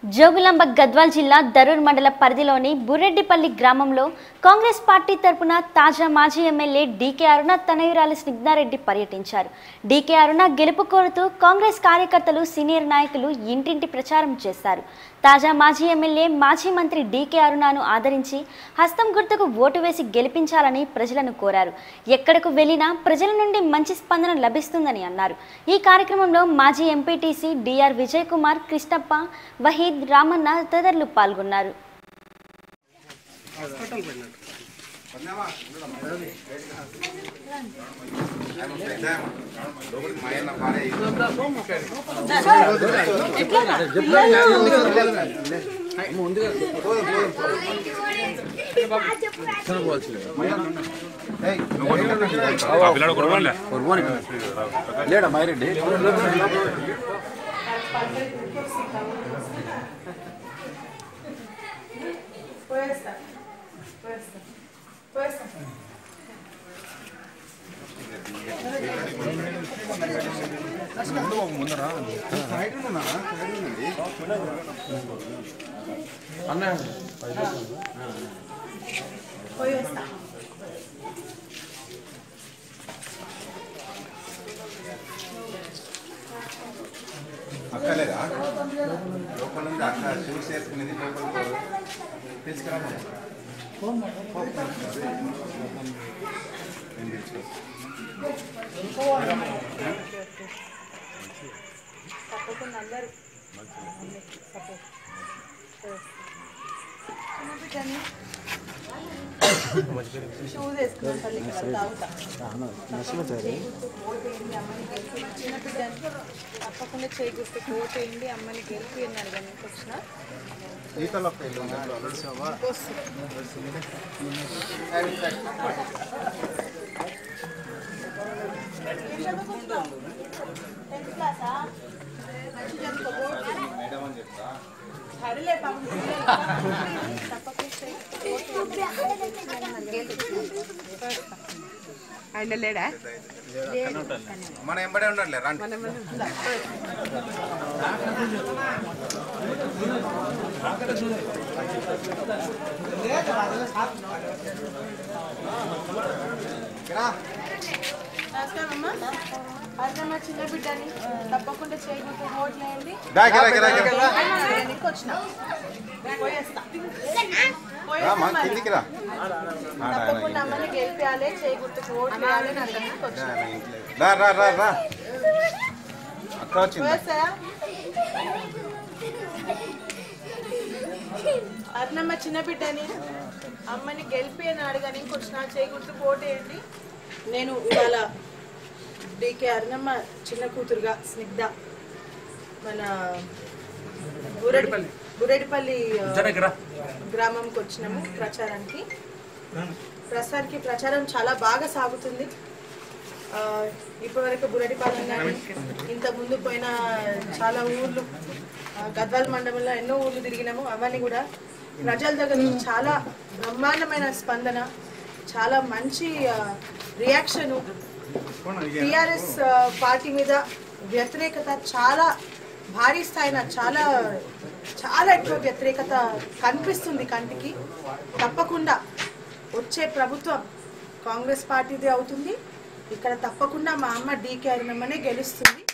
జోగులాంబ గద్వాల్ జిల్లా దరూర్ మండల పరిధిలోని బుర్రెడ్డిపల్లి గ్రామంలో కాంగ్రెస్ పార్టీ తరపున తాజా మాజీ ఎమ్మెల్యే డీకే అరుణ తనయురాలి స్నిగ్ధారెడ్డి పర్యటించారు డీకే అరుణ గెలుపు కోరుతూ కాంగ్రెస్ కార్యకర్తలు సీనియర్ నాయకులు ఇంటింటి ప్రచారం చేశారు తాజా మాజీ ఎమ్మెల్యే మాజీ మంత్రి డీకే అరుణను ఆదరించి హస్తం గుర్తుకు ఓటు వేసి గెలిపించాలని ప్రజలను కోరారు ఎక్కడకు వెళ్ళినా ప్రజల నుండి మంచి స్పందన లభిస్తుందని అన్నారు ఈ కార్యక్రమంలో మాజీ ఎంపీటీసీ డిఆర్ విజయ్ కుమార్ కృష్ణప్ప వహీద్ రామన్న తదితరులు పాల్గొన్నారు పిల్లడు కొడవలే లేడా మైరెడ్డి Puesta. Puesta. Puesta. అన్న Puesta. అక్కలేదా లోపల నుంచి అక్క షూస్ వేసుకునేది లోపల తీసుకురా నేను పిలుచుకో తప్పకుండా అందరూ షూస్ వేసుకున్నాం తల్లి ఇక్కడ తాగుతా చిన్న బిడ్డని తప్పకుండా చేయి గుర్తు కోటేయండి అమ్మని గెలిపి అన్నారు కానీ వచ్చిన ఈతలో పెళ్ళి ఉంది అల్లుడు సేవ మేడం అని చెప్తా సరేలే పాపం పిల్లలు. తప్పకుండా చేయి. ఆయన లేడా మన ఎంబడే ఉండాలి రండి నమస్కారమ్మా అర్థమ్మ చిన్న బిడ్డని తప్పకుండా చేయకుండా ఓట్లేయండి దా, గిరా, గిరా, గిరా. నీకు వచ్చిన పోయేస్తా రా, మా పోయేస్తా మరి. కిందికి రా తప్పకుండా అమ్మని గెలిపించాలి చేయగుర్తుకు ఓట్లు వేయాలి అని అర్థంకి వచ్చిన రా రా రా రా అక్క వచ్చింది పోయేస్తాయా అర్ణమ్మ చిన్న బిడ్డని అమ్మని గెలిపి అని అడగని ఇంకొచ్చిన చేయగుర్తుకు ఓటేయండి నేను ఇవాళ డీకే అర్ణమ్మ చిన్న కూతురుగా స్నిగ్ధ మన బురెడి బురెడిపల్లి ఆ, గ్రామంకి వచ్చినాము ప్రచారానికి ప్రస్తుతానికి ప్రచారం చాలా బాగా సాగుతుంది ఆ, ఇప్పటివరకు బురడిపాలెం కానీ ఇంత ముందు పోయిన చాలా ఊర్లు ఆ, గద్వాల్ మండలంలో ఎన్నో ఊర్లు తిరిగినాము అవన్నీ కూడా ప్రజల దగ్గర నుంచి చాలా బ్రహ్మాండమైన స్పందన చాలా మంచి రియాక్షను టిఆర్ఎస్ పార్టీ మీద వ్యతిరేకత చాలా భారీ స్థాయిన చాలా చాలా ఎక్కువ వ్యతిరేకత కనిపిస్తుంది కంటికి తప్పకుండా వచ్చే ప్రభుత్వం కాంగ్రెస్ పార్టీదే అవుతుంది ఇక్కడ తప్పకుండా మా అమ్మ డీకే అరుణమ్మనే గెలుస్తుంది